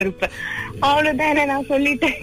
இருப்பேன் அவ்வளவுதானே நான் சொல்லிட்டேன்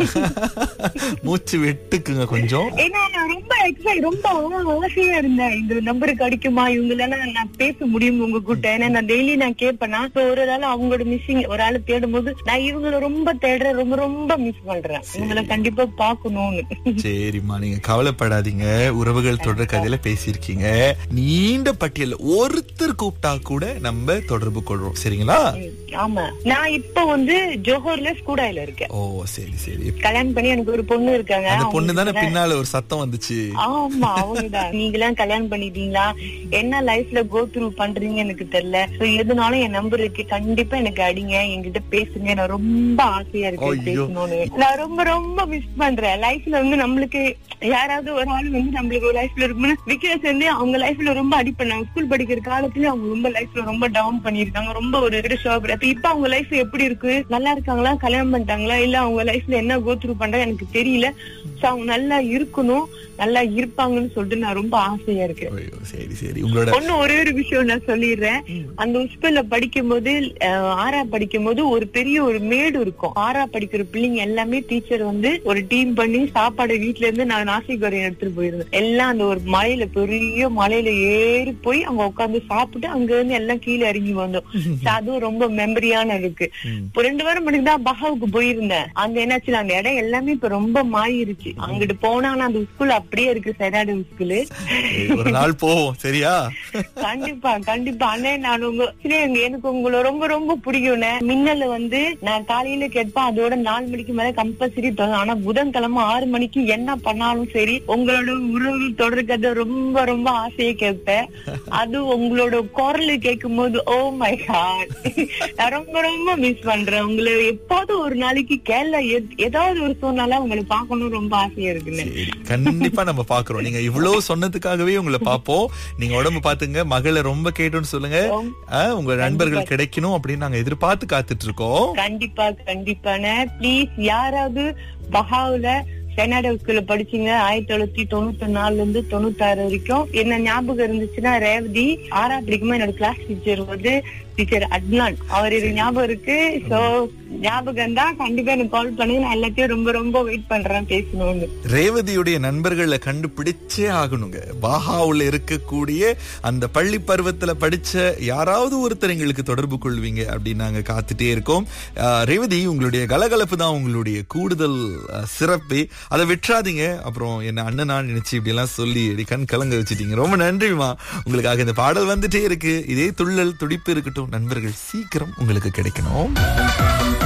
மூச்சு விட்டுக்குங்க கொஞ்சம் ஏன்னா நான் ரொம்ப எக்ஸைட் ரொம்ப ஆசையா இருந்தேன் இந்த நம்பருக்கு அடிக்குமா இவங்கள நான் பேச முடியும் உங்க கிட்ட ஏன்னா நான் டெய்லி நான் கேட்பேனா So, ஒரு ஆள் அவங்களோட மிஸ்ஸிங் ஒரு ஆள் தேடும் போது நான் இவங்கள ரொம்ப தேடுறேன் ரொம்ப ரொம்ப மிஸ் பண்றேன் இவங்கள கண்டிப்பா பாக்கணும்னு சரிம்மா நீங்க கவலைப்படாதீங்க உறவுகள் தொடர் கதையில பேசியிருக்கீங்க நீண்ட பட்டியல் ஒருத்தர் கூப்பிட்டா கூட நம்ம தொடர்பு கொள்றோம் சரிங்களா ஆமா நான் இப்ப வந்து ஜோஹர்ல ஸ்கூடாயில இருக்கேன் ஓ சரி சரி கல்யாணம் பண்ணி எனக்கு ஒரு பொண்ணு இருக்காங்க அந்த பொண்ணு தானே அவங்களுக்கு பின்னால ஒரு சத்தம் வந்துச்சு ஆமா அவங்கதான் நீங்க எல்லாம் கல்யாணம் பண்ணிட்டீங்களா என்ன லைஃப்ல கோ த்ரூ பண்றீங்க எனக்கு தெரியல So, எதுனாலும் என் நம்பர் இருக்கு கண்டிப்பா எனக்கு அடிங்க என்கிட்ட பேசுங்க நான் ரொம்ப ஆசையா இருக்கு ஐயோ. பேசணும்னு நான் ரொம்ப ரொம்ப மிஸ் பண்றேன் லைஃப்ல வந்து நம்மளுக்கு யாராவது ஒரு ஆள் வந்து நம்மளுக்கு ஒரு லைஃப்ல இருக்கும்னு விக்ரஸ் வந்து அவங்க லைஃப்ல ரொம்ப அடி பண்ணாங்க ஸ்கூல் படிக்கிற காலத்துல அவங்க ரொம்ப லைஃப்ல ரொம்ப டவுன் பண்ணிருக்காங்க ரொம்ப ஒரு ஷாப் அப்ப இப்ப அவங்க லைஃப் எப்படி இருக்கு நல்லா இருக்காங்களா கல்யாணம் பண்ணிட்டாங்களா இல்ல அவங்க லைஃப்ல என்ன கோ த்ரூ பண்றாங்க எனக்கு தெரியல சோ அவங்க நல்லா இருக்கணும் நல்லா இருப்பாங்கன்னு சொல்லிட்டு நான் ரொம்ப ஆசையா இருக்கேன் ஐயோ, சரி சரி உங்களோட ஒண்ணு ஒரே ஒரு விஷயம் நான் சொல்லிடுறேன் அந்த உஸ்பெல்ல படிக்கும் போது அஹ், ஆறா படிக்கும் போது ஒரு பெரிய ஒரு மேடு இருக்கும் ஆறா படிக்கிற பிள்ளைங்க எல்லாமே டீச்சர் வந்து ஒரு டீம் பண்ணி சாப்பாடு வீட்ல இருந்து நான் நாசிகரையும் எடுத்துட்டு போயிருந்தேன் எல்லாம் அந்த ஒரு மலையில பெரிய மலையில ஏறி போய் அங்க உட்கார்ந்து சாப்பிட்டு அங்க இருந்து எல்லாம் கீழே இறங்கி வந்தோம் So, அதுவும் ரொம்ப மெமரியான இருக்கு ம். இப்போ ரெண்டு வாரம் மட்டும் தான் பஹாவுக்கு போயிருந்தேன் அங்க என்னாச்சு அந்த இடம் எல்லாமே இப்ப ரொம்ப மாறிடுச்சு அங்கிட்டு போனா ஆனா அந்த ஸ்கூல் அப்படியே இருக்கு செடாடு ஸ்கூலு சரி, ஒரு நாள் போவோம் சரியா கண்டிப்பா கண்டிப்பா அண்ணே நான் உங்க சரி, எங்க- எனக்கு உங்களை ரொம்ப ரொம்ப பிடிக்கும்ண்ணே மின்னல் வந்து நான் காலையில கேட்பேன் அதோட நாலு மணிக்கு மேல கம்பல்சரி தரும் ஆனா புதன்கிழமை ஆறு மணிக்கு என்ன பண்ணாலும் சரி உங்களோட உறவு தொடர்கதை ரொம்ப ரொம்ப ஆசையை கேட்பேன் அது உங்களோட குரல் கேட்கும் போது ஓ மை காட் நான் ரொம்ப ரொம்ப மிஸ் பண்றேன் உங்களை எப்பாவது ஒரு நாளைக்கு கேரள ஏதாவது ஒரு சூழ்நிலை உங்களை பார்க்கணும் ரொம்ப ஆசையா இருக்குண்ணே சரி கண்டிப்பா நம்ம பாக்குறோம் நீங்க இவ்வளவு சொன்னதுக்காகவே உங்களை பாப்போம் நீங்க உடம்பு பாத்துங்க மகளை ரொம்ப கேட்டோம்னு சொல்லுங்க ஆ, உங்க நண்பர்கள் கிடைக்கணும் அப்படின்னு நாங்க எதிர்பார்த்து காத்துட்டு இருக்கோம் கண்டிப்பா கண்டிப்பாண்ணே ப்ளீஸ் யாராவது பஹாவுல செனாடா ஸ்கூல்ல படிச்சீங்க ஆயிரத்தி தொள்ளாயிரத்தி தொண்ணூத்தி நாலுல இருந்து தொண்ணூத்தாறு வரைக்கும் என்ன ஞாபகம் இருந்துச்சுன்னா ரேவதி ஆறாம் படிக்கும்போது என்னோட கிளாஸ் டீச்சர் வந்து டீச்சர் அட்னான் அவர் இது ஞாபகம் இருக்கு சோ ஞாபகம் தான் கண்டிப்பா எனக்கு கால் பண்ணுங்க நான் எல்லாத்தையும் ரொம்ப ரொம்ப வெயிட் பண்றேன் பேசணும்னு ரேவதியுடைய நண்பர்களை கண்டுபிடிச்சே ஆகணுங்க பாஹாவுல இருக்கக்கூடிய அந்த பள்ளி பருவத்துல படிச்ச யாராவது ஒருத்தர் எங்களுக்கு தொடர்பு கொள்வீங்க அப்படின்னு நாங்க காத்துட்டே இருக்கோம் ஆஹ், ரேவதி உங்களுடைய கலகலப்பு தான் உங்களுடைய கூடுதல் ஆஹ், சிறப்பு அதை விட்டுறாதீங்க அப்புறம் என்ன அண்ணனா நினைச்சு இப்படி எல்லாம் சொல்லி இப்படி கண் கலங்க வச்சுட்டீங்க ரொம்ப நன்றிமா உங்களுக்காக இந்த பாடல் வந்துட்டே இருக்கு இதே துள்ளல் துடிப்பு இருக்கட்டும் நண்பர்கள் சீக்கிரம் உங்களுக்கு கிடைக்கணும்